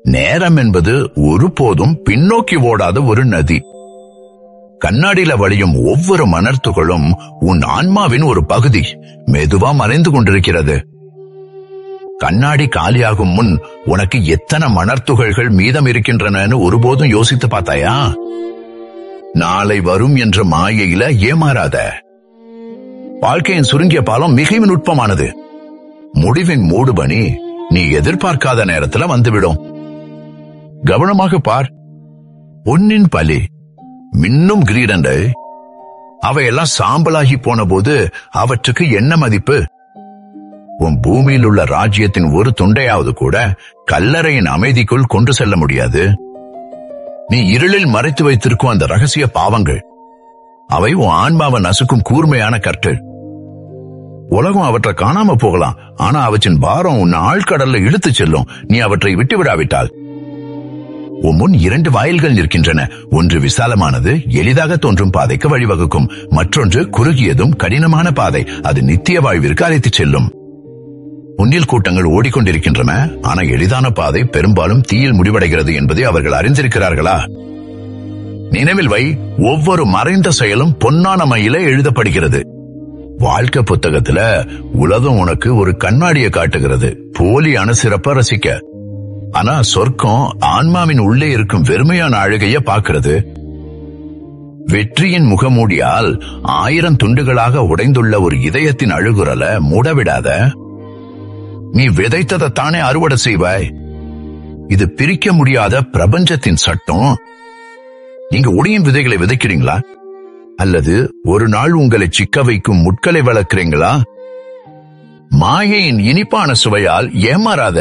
நேரம் என்பது ஒருபோதும் பின்னோக்கி ஓடாத ஒரு நதி கண்ணாடியில வழியும் ஒவ்வொரு மணர்த்துகளும் உன் ஆன்மாவின் ஒரு பகுதி மெதுவா மறைந்து கொண்டிருக்கிறது கண்ணாடி காலியாகும் முன் உனக்கு எத்தனை மணர்த்துகள்கள் மீதம் இருக்கின்றனன்னு ஒருபோதும் யோசித்து பார்த்தாயா நாளை வரும் என்ற மாயையில ஏமாறாத வாழ்க்கையின் சுருங்கிய பாலம் மிக நுட்பமானது முடிவின் மூடுபனி நீ எதிர்பார்க்காத நேரத்துல வந்துவிடும் கவனமாக பார் பொன்னின் பலி மின்னும் கிரீடங்கள் அவையெல்லாம் சாம்பலாகி போன போது அவற்றுக்கு என்ன மதிப்பு உன் பூமியில் உள்ள ராஜ்யத்தின் ஒரு துண்டையாவது கூட கல்லறையின் அமைதிக்குள் கொண்டு செல்ல முடியாது நீ இருளில் மறைத்து வைத்திருக்கும் அந்த ரகசிய பாவங்கள் அவை உன் ஆன்மாவை நசுக்கும் கூர்மையான கற்கள் உலகம் அவற்றை காணாம போகலாம் ஆனா அவற்றின் பாரம் உன்னை ஆழ்கடல்ல இழுத்துச் செல்லும் நீ அவற்றை விட்டு விடாவிட்டால் உன் முன் இரண்டு வாயில்கள் நிற்கின்றன ஒன்று விசாலமானது எளிதாக தோன்றும் பாதைக்கு வழிவகுக்கும் மற்றொன்று குறுகியதும் கடினமான பாதை அது நித்திய வாழ்விற்கு அழைத்துச் செல்லும் முன்னில் கூட்டங்கள் ஓடிக்கொண்டிருக்கின்றன ஆனா எளிதான பாதை பெரும்பாலும் தீயில் முடிவடைகிறது என்பதை அவர்கள் அறிந்திருக்கிறார்களா நினைவில் வை ஒவ்வொரு மறைந்த செயலும் பொன்னான மையில எழுதப்படுகிறது வாழ்க்கை புத்தகத்துல உலகம் உனக்கு ஒரு கண்ணாடியை காட்டுகிறது போலியான சிறப்ப ரசிக்க ஆனா சொர்க்கம் ஆன்மாவின் உள்ளே இருக்கும் வெறுமையான அழுகைய பாக்குறது வெற்றியின் முகமூடியால் ஆயிரம் துண்டுகளாக உடைந்துள்ள ஒரு இதயத்தின் அழுகுரல மூடவிடாத நீ விதைத்ததை தானே அறுவடை செய்வாய் இது பிரிக்க முடியாத பிரபஞ்சத்தின் சட்டம் நீங்க ஒடியும் விதைகளை விதைக்கிறீங்களா அல்லது ஒரு நாள் உங்களை சிக்க வைக்கும் முட்களை வளர்க்கிறீங்களா மாயையின் இனிப்பான சுவையால் ஏமாறாத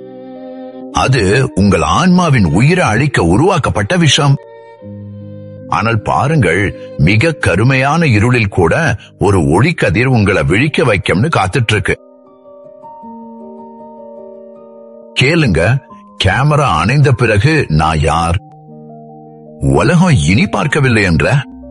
அது உங்கள் ஆன்மாவின் உயிரை அழிக்க உருவாக்கப்பட்ட விஷம் ஆனால் பாருங்கள் மிக கருமையான இருளில் கூட ஒரு ஒளிக்கதிர் உங்களை விழிக்க வைக்கும்னு காத்துட்டு இருக்கு கேளுங்க கேமரா அணைந்த பிறகு நான் யார் உலகம் இனி பார்க்கவில்லை என்ற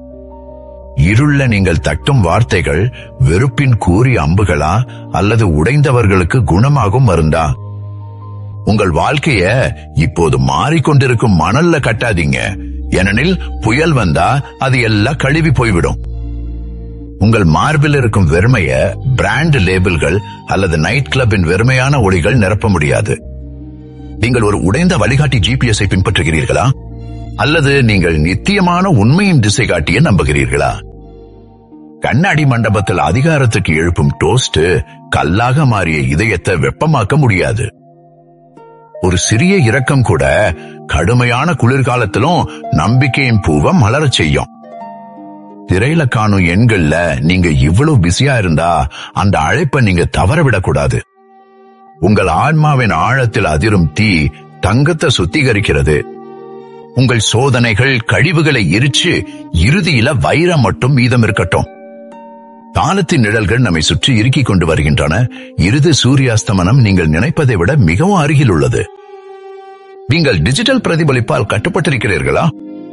இருள நீங்கள் தட்டும் வார்த்தைகள் வெறுப்பின் கூறிய அம்புகளா அல்லது உடைந்தவர்களுக்கு குணமாகும் மருந்தா உங்கள் வாழ்க்கைய இப்போது மாறிக்கொண்டிருக்கும் மணல்ல கட்டாதீங்க ஏனெனில் புயல் வந்தா அது எல்லாம் கழுவி போய்விடும் உங்கள் மார்பில் இருக்கும் வெறுமைய பிராண்ட் லேபிள்கள் அல்லது நைட் கிளப்பின் வெறுமையான ஒளிகள் நிரப்ப முடியாது நீங்கள் ஒரு உடைந்த வழிகாட்டி ஜிபிஎஸ்ஐ பின்பற்றுகிறீர்களா அல்லது நீங்கள் நித்தியமான உண்மையின் திசை காட்டிய நம்புகிறீர்களா கண்ணாடி மண்டபத்தில் அதிகாரத்துக்கு எழுப்பும் டோஸ்ட் கல்லாக மாறிய இதயத்தை வெப்பமாக்க முடியாது ஒரு சிறிய இரக்கம் கூட கடுமையான குளிர்காலத்திலும் நம்பிக்கையின் பூவை மலரச் செய்யும் திரையில காணும் எண்கள்ல நீங்க இவ்வளவு பிஸியா இருந்தா அந்த அழைப்பை நீங்க தவறவிடக்கூடாது உங்கள் ஆன்மாவின் ஆழத்தில் அதிரும் தீ தங்கத்தை சுத்திகரிக்கிறது உங்கள் சோதனைகள் கழிவுகளை எரிச்சு இறுதியில வைரம் மட்டும் மீதம் இருக்கட்டும் காலத்தின் நிழல்கள் நம்மை சுற்றி இறுக்கிக் கொண்டு வருகின்றன இறுதி சூரியாஸ்தமனம் நீங்கள் நினைப்பதை விட மிகவும் அருகில் உள்ளது நீங்கள் டிஜிட்டல் பிரதிபலிப்பால் கட்டுப்பட்டிருக்கிறீர்களா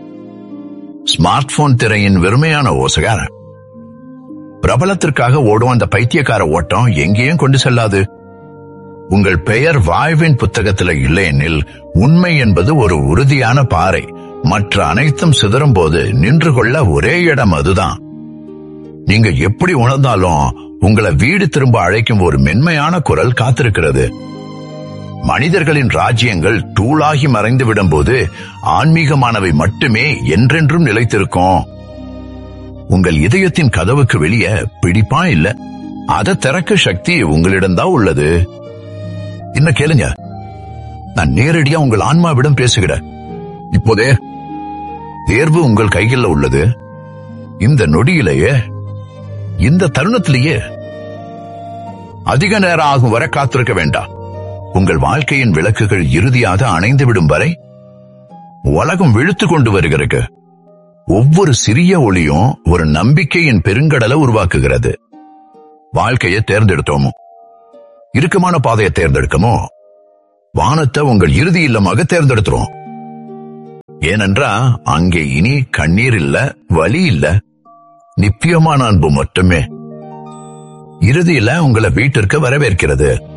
ஸ்மார்ட் போன் திரையின் வெறுமையான ஓசகார பிரபலத்திற்காக ஓடும் அந்த பைத்தியக்கார ஓட்டம் எங்கேயும் கொண்டு செல்லாது உங்கள் பெயர் வாழ்வின் புத்தகத்துல இல்லையெனில் உண்மை என்பது ஒரு உறுதியான பாறை மற்ற அனைத்தும் சிதறும் போது நின்று கொள்ள ஒரே இடம் அதுதான் நீங்க எப்படி உணர்ந்தாலும் உங்களை வீடு திரும்ப அழைக்கும் ஒரு மென்மையான குரல் காத்திருக்கிறது மனிதர்களின் ராஜ்யங்கள் தூளாகி மறைந்து விடும்போது ஆன்மீகமானவை மட்டுமே என்றென்றும் நிலைத்திருக்கும் உங்கள் இதயத்தின் கதவுக்கு வெளியே பிடிப்பா இல்ல அதை திறக்க சக்தி உங்களிடம்தான் உள்ளது என்ன கேளுங்க நான் நேரடியா உங்கள் ஆன்மாவிடம் பேசுகிறேன் இப்போதே தேர்வு உங்கள் கைகளில் உள்ளது இந்த நொடியிலேயே இந்த தருணத்திலேயே அதிக நேரம் ஆகும் வரை காத்திருக்க வேண்டாம் உங்கள் வாழ்க்கையின் விளக்குகள் இறுதியாக அணைந்து விடும் வரை உலகம் விழுத்து கொண்டு வருகிறது ஒவ்வொரு சிறிய ஒளியும் ஒரு நம்பிக்கையின் பெருங்கடலை உருவாக்குகிறது வாழ்க்கையை தேர்ந்தெடுத்தோமோ இறுக்கமான பாதையை தேர்ந்தெடுக்கமோ வானத்தை உங்கள் இறுதி இல்லமாக தேர்ந்தெடுத்துரும் ஏனென்றா அங்கே இனி கண்ணீர் இல்ல வலி இல்ல நித்தியமான அன்பு மட்டுமே இறுதியில உங்களை வீட்டிற்கு வரவேற்கிறது